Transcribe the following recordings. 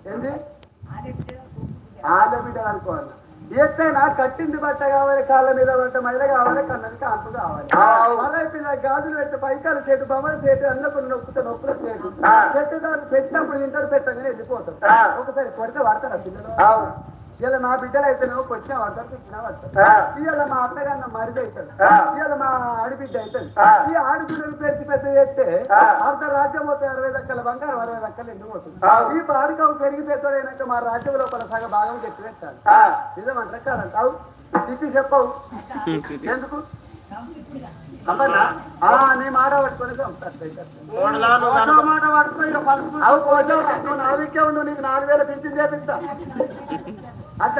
ఏంది ఆళ్ళ బిడ్డ అనుకోవాలి ఎట్లయినా కట్టింది బట్ట కావాలి కాళ్ళ మీద బట్ట మహిళ కావాలి కన్నది కాంపు కావాలి అలా పిల్ల గాజులు పెట్టి పైకాలు చేటు బొమ్మల చేటు అన్నప్పుడు నొప్పుతో నొప్పుల చేటు పెట్టే దాన్ని పెట్టినప్పుడు ఇంటర్ పెట్టగానే వెళ్ళిపోతాం ఒకసారి కొడితే పడతారా పిల్లలు ఇలా మా బిడ్డలు అయితేనేమో కొట్టినా పడతారు తిట్టినా పడతారు ఇవాళ మా అత్తగారిన మరిది అవుతాడు ఇవాళ మా ఆడిబిడ్డ అవుతుంది ఈ ఆడపిల్లలు పెంచి పెద్ద చేస్తే అర్ధ రాజ్యం పోతే అరవై దక్కల బంగారం అరవై దక్కలు ఎందుకు పోతుంది ఈ బాడికం పెరిగి పెద్దోడైనాక మా రాజ్యం లోపల సగ భాగం చెట్టు పెట్టాలి నిజమంటారు కాదంట అవు తిప్పి చెప్పవు ఎందుకు అమ్మనా? ఆ, నీ మాట పట్టుకొని కోసో మాట పట్టుకొని ఇక పలుకు. అవు కోసో నువ్వు నా దిక్కే ఉండు నీకు నాలుగు వేల పింఛన్ చేపిస్తా అచ్చా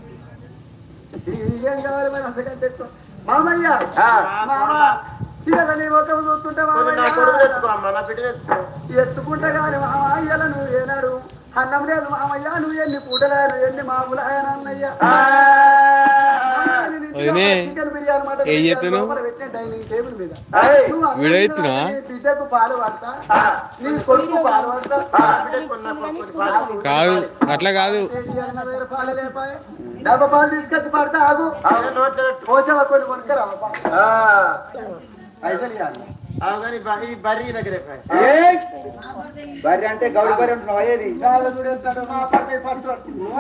ఏం కావాలి మరి అంతకంటే ఎక్కువ. మామయ్య మామ ఇవాళ నీ ముఖం చూస్తుంటే మామయ్య ఎత్తుకుంటే కానీ మామయ్యల నువ్వు ఏనాడు అన్నం లేదు మామయ్య నువ్వు ఎన్ని పూటలాయన ఎన్ని మామూలాయన అన్నయ్య వదినే, చికెన్ బిర్యానీ మటన్ ఏం బిర్యానీ చేస్తున్నావు? లోపల పెట్టిన డైనింగ్ టేబుల్ మీద ఏయ్, నువ్వు అన్నం వీడియో తినవా? ఎత్తునా? నీ బిడ్డకు పాలు పడతా నీ కొడుకు పాలు పడతా కాదు అట్లా కాదు పాలు లేపాయ డబ్బా పాలు తీసుకొచ్చి పడతా ఆగు పోసావా కొన్ని కొనుక్కరా పైసలు ఇవ్వాలి ఏయ్, బర్రె అంటే గౌడి బర్రె ఉంటున్నావు అయ్యేది గాలి చూడేస్తాడు, మా పక్కకి పట్టుకోడు.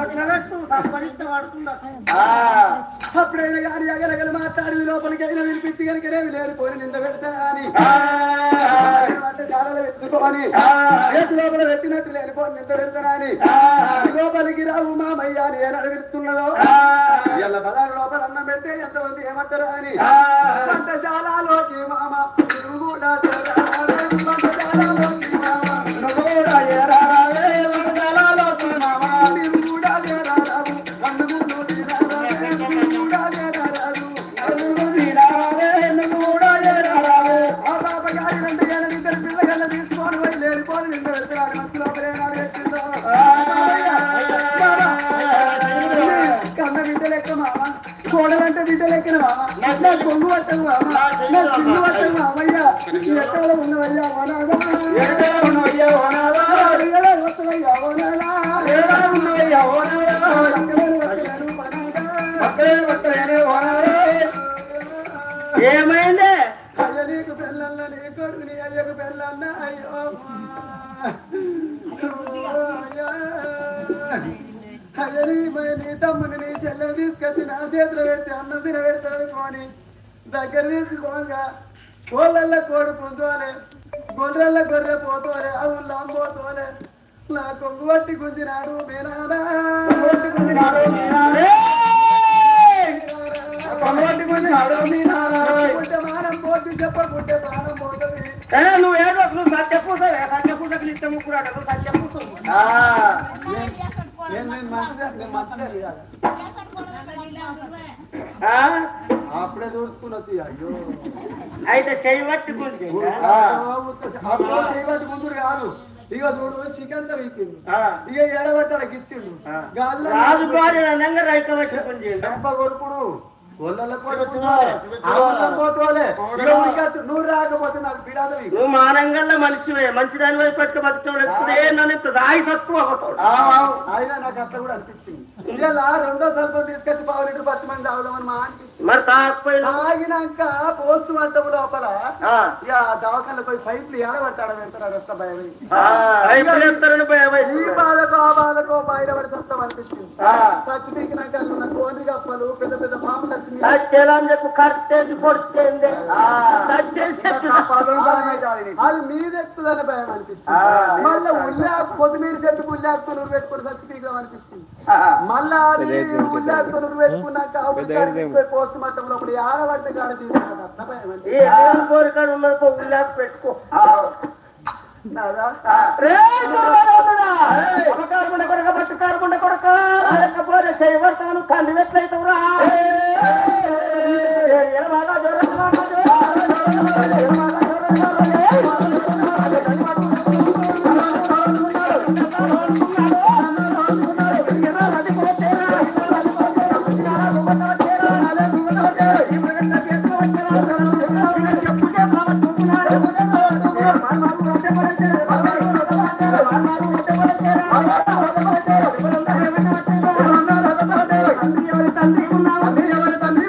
ఆ, అప్పుడైనా కానీ ఎగరగల మాట్లాడి లోపలికి అయినా వినిపించి కనుక లేని పోయి నింద పెడతా అని ఆ, అంటే జాలలో ఎత్తుకోని చేతి లోపల పెట్టినట్టు లేనిపోని నింద పెడతానా అని ఈ లోపలికి రావు మామయ్య అని ఏం అడుగుతున్నదో ఇలా బదారు లోపల అన్నం పెడితే ఎంతమంది ఏమంటారా అని వంటశాలలోకి మామ నువ్వు కూడా చేరావే, వంటశాలలోకి మామ నువ్వు కూడా చేరావే, వంటశాలలోకి మామ నువ్వు కూడా చేరారావు, కన్నుముందు తీరారావే, నువ్వు కూడా చేరారావు, కన్నుముందు తీరారావే, నువ్వు కూడా చేరారావే. ఆ పాప గారి రెండు ఏళ్ళ ఇద్దరు పిల్లగాళ్ళ తీసుకొని పోయి లేనిపోని నింద పెడతాడు మనసు లోపల ఏనాడు పెట్టిందో. కన్న బిడ్డ లెక్క మామ కోడలంటే బిడ్డ లెక్కన మామ నా కొంగు పట్టదు మామ నా చిన్ను పట్టదు మామయ్య ఈ ఎక్కడ ఉన్నవయ్యా ఓనాదా ఎక్కడ ఉన్నవయ్యా ఓనాదా ఎక్కడ వస్తవయ్యా ఓనాదా ఎక్కడ ఉన్నవయ్యా ఓనాదా పక్కనే వస్తలేను పనాదా పక్కనే వస్తలేను ఓనాదా ఏమైంది అయ్య నీకు పెళ్ళన్న నీ కొడుకు నీ అయ్యకు పెళ్ళన్న అయ్యో అయ్య నీ మరి నీ తమ్ముని నీ చెల్లెలు తీసుకొచ్చి నా చేతిలో పెట్టి అన్నం తిన పెడతాడు పోని దగ్గర తీసుకోగా కోళ్ళల్లో కోడి పుంజోలే గొర్రెల్ల గొర్రె పోతోలే అవుల్లో పోతోలే నా కొంగు పట్టి గుంజినాడు మీనాడా కొట్టి గుంజినాడు మీనాడే కొట్టి గుంజినాడు మీనాడా పుట్టే మానం పోతి చెప్పకుంటే ప్రాణం పోతుంది ఏ, నువ్వు ఏదో నువ్వు సత్య పూసవే సత్య పూసకు ఇష్టం ముక్కురాడు నువ్వు సత్య పూసవు నేను నేను మంచిదే నేను మంచిదే కాదు ఆ? అప్పుడే చూసుకున్న అయ్యో అయితే చెయ్యి పట్టి గుంజి అప్పుడు చేయబట్టి ముందు కాదు ఇక చూడు చికెన్ వీకింది ఆ. ఇక ఎడబట్టాడు గిచ్చిండు గాజుల రాజు భార్య అనంగా రైతు పట్టి గుంజి చెంప కొడుకుడు గొల్లల కొడుకుడు ఆవుల పోతోలే ఇక ఉరికత్తు. నువ్వు రాకపోతే నాకు పిడాదు నువ్వు మానంగల్లా మనిషివే మంచి దాని వైపు పట్టుకు బతుకుతాడు ఎప్పుడే నన్ను ఇంత రాయి సత్తువ అవుతాడు అయినా నాకు అట్లా కూడా అనిపించింది ఇలా రెండో సల్పం తీసుకొచ్చి పావు లీటర్ పచ్చి మంది తాగుదామని మా అనిపించింది మరి తాకపోయినా తాగినాక పోస్ట్ మంటపు లోపల ఇక దవాఖాన పోయి పైపులు ఏడబట్టాడ పెడతాడు రస్త భయం రైతులు ఎత్తారని భయం ఈ అవుతుంది. బాధకో ఆ బాధకో బయటపడి సత్తం అనిపించింది సచ్చి పీకినాక ఉన్న కోడి గప్పలు పెద్ద పెద్ద పాములు వచ్చినాయి సత్యాలు అని చెప్పు కట్టేది పొడితేంది సత్యేసి చెప్పు. అది మీద ఎక్కుతుందని భయం అనిపించింది మళ్ళీ ఉల్లాకు కొత్తిమీర చెట్టు ఉల్లాకుతో నువ్వు పెట్టుకుని సచ్చి పీకుదాం అనిపించింది మళ్ళా అది ఉల్లాకుతో నువ్వు పెట్టుకున్నాక పోస్ట్ మట్టం లోపల ఆడబడ్డ కాడ తీసుకున్నాడు అట్లా భయం అంటే ఏ దేవుని కోరికలు ఉన్నది పో ఉల్లాకు పెట్టుకో నాదా? కొడకారుకుండ కొడక పట్టుకారుకుండ కొడక లేకపోతే చేయవస్తాను తల్లి ఎట్లయితవురా ఆ తండ్రి